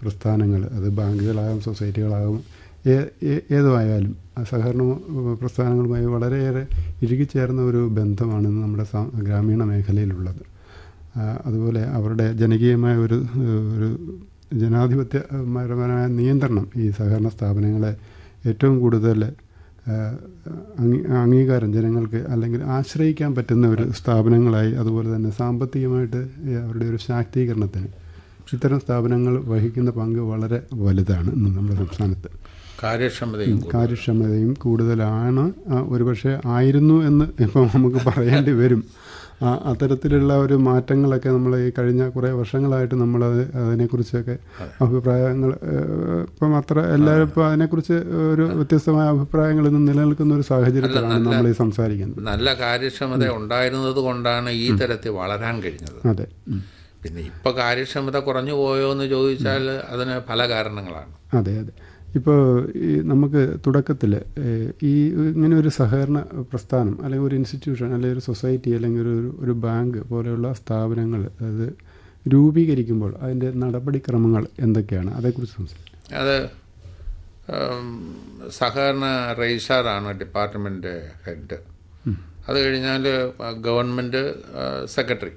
പ്രസ്ഥാനങ്ങൾ അത് ബാങ്കുകളാകും സൊസൈറ്റികളാകും ഏ- ഏ- ഏതുമായാലും ആ സഹകരണ ഏഹ്, പ്രസ്ഥാനങ്ങളുമായി വളരെയേറെ ഇഴുകിച്ചേർന്ന ഒരു ബന്ധമാണ് ഇന്ന് നമ്മുടെ സാ- ഗ്രാമീണ മേഖലയിലുള്ളത് ആ, അതുപോലെ അവരുടെ ജനകീയമായ ഒരു ഏഹ്, ഒരു ജനാധിപത്യപരമായ നിയന്ത്രണം ഈ സഹകരണ സ്ഥാപനങ്ങളെ ഏറ്റവും കൂടുതൽ ഏഹ്, അംഗീ അംഗീകാരം ജനങ്ങൾക്ക് അല്ലെങ്കിൽ ആശ്രയിക്കാൻ പറ്റുന്ന ഒരു സ്ഥാപനങ്ങളായി അതുപോലെ തന്നെ സാമ്പത്തികമായിട്ട് ഈ അവരുടെ ഒരു ശാക്തീകരണത്തിന് ഇത്തരം സ്ഥാപനങ്ങൾ വഹിക്കുന്ന പങ്ക് വളരെ വലുതാണ് ഇന്ന് നമ്മുടെ സംസ്ഥാനത്ത് കാര്യക്ഷമതയും കൂടും. കാര്യക്ഷമതയും കൂടുതലാണ് ആ, ഒരുപക്ഷെ ആയിരുന്നു എന്ന് ഇപ്പം നമുക്ക് പറയേണ്ടി വരും ആ, അത്തരത്തിലുള്ള ഒരു മാറ്റങ്ങളൊക്കെ നമ്മൾ ഈ കഴിഞ്ഞ കുറേ വർഷങ്ങളായിട്ട് നമ്മൾ അതിനെക്കുറിച്ചൊക്കെ അഭിപ്രായങ്ങൾ ഏഹ്, ഇപ്പം അത്ര എല്ലാവരും ഇപ്പം അതിനെക്കുറിച്ച് ഒരു വ്യത്യസ്തമായ അഭിപ്രായങ്ങൾ ഇന്ന് നിലനിൽക്കുന്ന ഒരു സാഹചര്യത്തിലാണ് നമ്മൾ ഈ സംസാരിക്കുന്നത് നല്ല കാര്യക്ഷമത ഉണ്ടായിരുന്നത് കൊണ്ടാണ് ഈ തരത്തിൽ വളരാൻ കഴിഞ്ഞത് അതെ ഉം. പിന്നെ ഇപ്പൊ കാര്യക്ഷമത കുറഞ്ഞു പോയോ എന്ന് ചോദിച്ചാൽ അതിന് പല കാരണങ്ങളാണ് അതെ അതെ ഇപ്പോൾ ഈ നമുക്ക് തുടക്കത്തിൽ ഈ ഇങ്ങനെ ഒരു സഹകരണ പ്രസ്ഥാനം അല്ലെങ്കിൽ ഒരു ഇൻസ്റ്റിറ്റ്യൂഷൻ അല്ലെങ്കിൽ ഒരു സൊസൈറ്റി അല്ലെങ്കിൽ ഒരു ഒരു ബാങ്ക് പോലെയുള്ള സ്ഥാപനങ്ങൾ അത് രൂപീകരിക്കുമ്പോൾ അതിൻ്റെ നടപടിക്രമങ്ങൾ എന്തൊക്കെയാണ് അതേക്കുറിച്ച് സംസാരിക്കാം അത് ഉം, സഹകരണ രജിസ്ട്രാറാണ് ഡിപ്പാർട്ട്മെന്റ് ഹെഡ് അത് കഴിഞ്ഞാൽ ഗവൺമെൻറ് സെക്രട്ടറി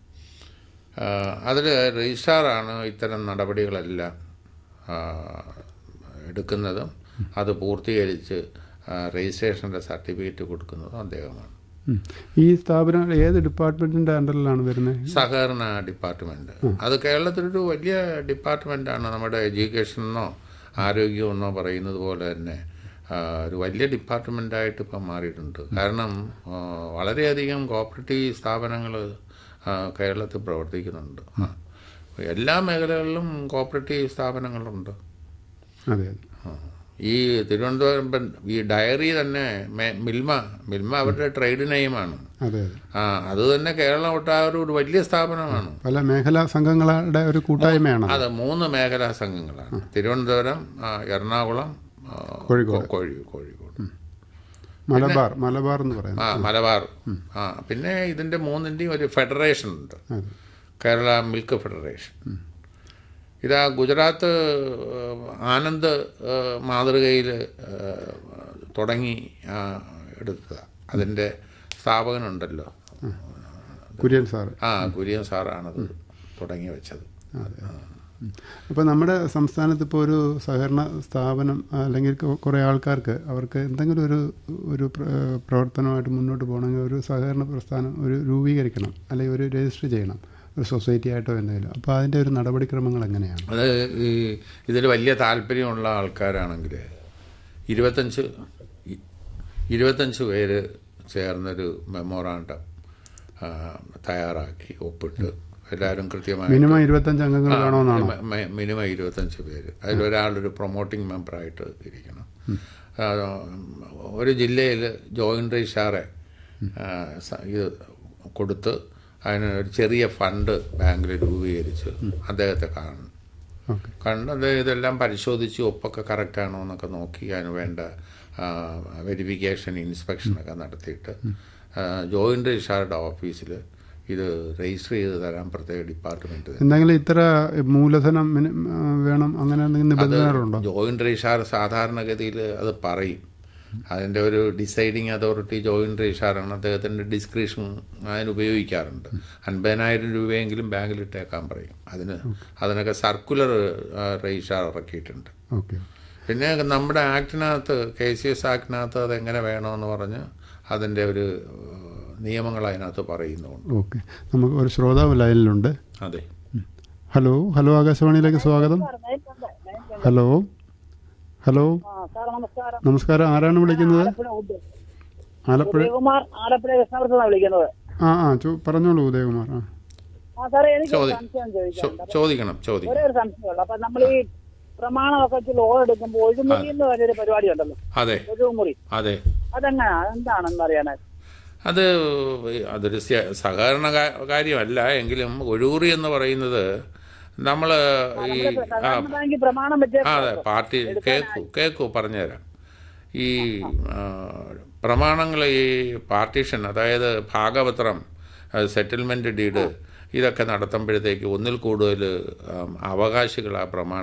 അതിൽ രജിസ്ട്രാറാണ് ഇത്തരം നടപടികളെല്ലാം ആ, എടുക്കുന്നതും അത് പൂർത്തീകരിച്ച് ആ, രജിസ്ട്രേഷൻ്റെ സർട്ടിഫിക്കറ്റ് കൊടുക്കുന്നതും അദ്ദേഹമാണ് ഉം. ഈ സ്ഥാപനം ഏത് ഡിപ്പാർട്ട്മെൻറ്റിൻ്റെ അണ്ടറിലാണ് വരുന്നത് സഹകരണ ഡിപ്പാർട്ട്മെന്റ് അത് കേരളത്തിലൊരു വലിയ ഡിപ്പാർട്ട്മെന്റാണ് നമ്മുടെ എഡ്യൂക്കേഷനെന്നോ ആരോഗ്യമെന്നോ പറയുന്നത് പോലെ തന്നെ ആ, ഒരു വലിയ ഡിപ്പാർട്ട്മെന്റായിട്ട് ഇപ്പം മാറിയിട്ടുണ്ട് കാരണം ആ, വളരെയധികം കോപ്പറേറ്റീവ് സ്ഥാപനങ്ങൾ കേരളത്തിൽ പ്രവർത്തിക്കുന്നുണ്ട് ആ. എല്ലാ മേഖലകളിലും കോപ്പറേറ്റീവ് സ്ഥാപനങ്ങളുണ്ട് അതെ അതെ ആ. ഈ തിരുവനന്തപുരം ഇപ്പം ഈ ഡയറി തന്നെ മെ- മിൽമ മിൽമ അവരുടെ ട്രേഡ് നെയിമാണ് അതെ അതെ ആ അത് തന്നെ കേരളം ഒട്ടാകെ ഒരു വലിയ സ്ഥാപനമാണ് പല മേഖലാ സംഘങ്ങളുടെ ഒരു കൂട്ടായ്മയാണ് അത് മൂന്ന് മേഖലാ സംഘങ്ങളാണ് തിരുവനന്തപുരം ആ, എറണാകുളം ആ, കോഴിക്കോട്. കോഴി കോഴിക്കോട് മലബാർ മലബാർ എന്ന് പറയുന്നത് ആ മലബാർ ആ പിന്നെ ഇതിന്റെ മൂന്നിന്റെയും ഒരു ഫെഡറേഷൻ ഉണ്ട് അതെ കേരള മിൽക്ക് ഫെഡറേഷൻ ഇതാ ഗുജറാത്ത് ഏഹ്, ആനന്ദ് മാതൃകയിൽ തുടങ്ങി ആ, എടുത്തതാ അതിന്റെ സ്ഥാപകനുണ്ടല്ലോ കുര്യൻ സാറ് ആ കുര്യൻ സാറാണത് തുടങ്ങി വെച്ചത് അപ്പോൾ നമ്മുടെ സംസ്ഥാനത്ത് ഇപ്പോൾ ഒരു സഹകരണ സ്ഥാപനം അല്ലെങ്കിൽ കൊ- കുറേ ആൾക്കാർക്ക് അവർക്ക് എന്തെങ്കിലും ഒരു ഒരു പ്ര- പ്രവർത്തനമായിട്ട് മുന്നോട്ട് പോകണമെങ്കിൽ ഒരു സഹകരണ പ്രസ്ഥാനം ഒരു രൂപീകരിക്കണം അല്ലെങ്കിൽ ഒരു രജിസ്റ്റർ ചെയ്യണം ഒരു സൊസൈറ്റി ആയിട്ടോ എന്തെങ്കിലും അപ്പോൾ അതിൻ്റെ ഒരു നടപടിക്രമങ്ങൾ എങ്ങനെയാണ് അത് ഈ ഇതിൽ വലിയ താല്പര്യമുള്ള ആൾക്കാരാണെങ്കിൽ ഇരുപത്തഞ്ച് ഇ- ഇരുപത്തഞ്ച് പേര് ചേർന്നൊരു മെമ്മോറാണ്ടം ആ, തയ്യാറാക്കി ഒപ്പിട്ട് എല്ലാവരും കൃത്യമായി മിനിമം ഇരുപത്തഞ്ച് അംഗങ്ങൾ വേണമെന്നാണോ മിനിമം ഇരുപത്തഞ്ച് പേര് അതിലൊരാളൊരു പ്രൊമോട്ടിംഗ് മെമ്പറായിട്ട് ഇരിക്കണം ആ, ഒരു ജില്ലയിൽ ജോയിൻ്റ് രജിസ്ട്രാറെ ആ, സ- ഇത് കൊടുത്ത് അതിന് ഒരു ചെറിയ ഫണ്ട് ബാങ്കിൽ രൂപീകരിച്ച് അദ്ദേഹത്തെ കാണണം ഓക്കെ കണ്ട് അദ്ദേഹം ഇതെല്ലാം പരിശോധിച്ച് ഒപ്പൊക്കെ കറക്റ്റ് ആണോ എന്നൊക്കെ നോക്കി അതിന് വേണ്ട വെരിഫിക്കേഷൻ ഇൻസ്പെക്ഷനൊക്കെ നടത്തിയിട്ട് ജോയിൻ്റ് രജിസ്ട്രാറുടെ ഓഫീസിൽ ഇത് രജിസ്റ്റർ ചെയ്ത് തരാൻ പ്രത്യേക ഡിപ്പാർട്ട്മെൻറ്റ് എന്തെങ്കിലും ഇത്ര മൂലധനം മിനി- ആ, വേണം അങ്ങനെ എന്തെങ്കിലും നിബന്ധനകളുണ്ടോ ജോയിന്റ് രജിസ്ട്രാർ സാധാരണഗതിയിൽ അത് പറയും അതിൻ്റെ ഒരു ഡിസൈഡിങ് അതോറിറ്റി ജോയിന്റ് രജിസ്ട്രാറാണ് അദ്ദേഹത്തിൻ്റെ ഡിസ്ക്രിപ്ഷൻ അതിന് ഉപയോഗിക്കാറുണ്ട് അൻപതിനായിരം രൂപയെങ്കിലും ബാങ്കിൽ ഇട്ടേക്കാൻ പറയും അതിന് അതിനൊക്കെ സർക്കുലർ രജിസ്ട്രാർ ഇറക്കിയിട്ടുണ്ട് ഓക്കെ പിന്നെ നമ്മുടെ ആക്ടിനകത്ത് കെ സി എസ് ആക്ടിനകത്ത് അതെങ്ങനെ വേണമെന്ന് പറഞ്ഞ് അതിൻ്റെ ഒരു ഏഹ്, നിയമങ്ങൾ അതിനകത്ത് പറയുന്നുണ്ട് ഓക്കെ നമുക്ക് ഒരു ശ്രോതാവ് ലൈനിലുണ്ട് അതെ ഹലോ ഹലോ ആകാശവാണിയിലേക്ക് സ്വാഗതം ഹലോ ഹലോ ആ, സാർ നമസ്കാരം നമസ്കാരം ആരാണ് വിളിക്കുന്നത് ആലപ്പുഴ ഉദയ- ആലപ്പുഴ ഉദയകുമാർ ആലപ്പുഴ കൃഷ്ണപുരത്താണ് വിളിക്കുന്നത് ആ ആ ചോ- പറഞ്ഞോളൂ ഉദയകുമാർ ആ ആ സാറേ എനിക്ക് ഒരു ചോദി- സംശയം ചോ- ചോദിക്കാനുണ്ട് ചോദിക്കണം ചോദിക്കണം ഒരേ ഒരു സംശയമുള്ളൂ അപ്പൊ നമ്മൾ ഈ പ്രമാണമൊക്കെ വെച്ച് ലോൺ എടുക്കുമ്പോൾ ഒഴുമുറി എന്ന് പറഞ്ഞൊരു പരിപാടി ഉണ്ടല്ലോ അതെ ഒഴുമുറി അതെ അതെങ്ങനെയാ അതെന്താണെന്ന് അറിയാനായിട്ട് അത് അതൊരു സ്യ- സഹകരണ കാ- കാര്യമല്ല എങ്കിലും ഒഴൂറി എന്ന് പറയുന്നത് നമ്മൾ ഈ ആ സാധാരണ ബാങ്കിൽ പ്രമാണം വെച്ച് ആ, അതെ പാർട്ടി കേക്കു കേക്കു പറഞ്ഞുതരാം ഈ പ്രമാണങ്ങൾ ഈ പാർട്ടീഷൻ അതായത് ഭാഗപത്രം സെറ്റിൽമെന്റ് ഡീഡ് ഇതൊക്കെ നടത്തുമ്പോഴത്തേക്ക് ഒന്നിൽ കൂടുതൽ അവകാശികൾ ആ പ്രമാണം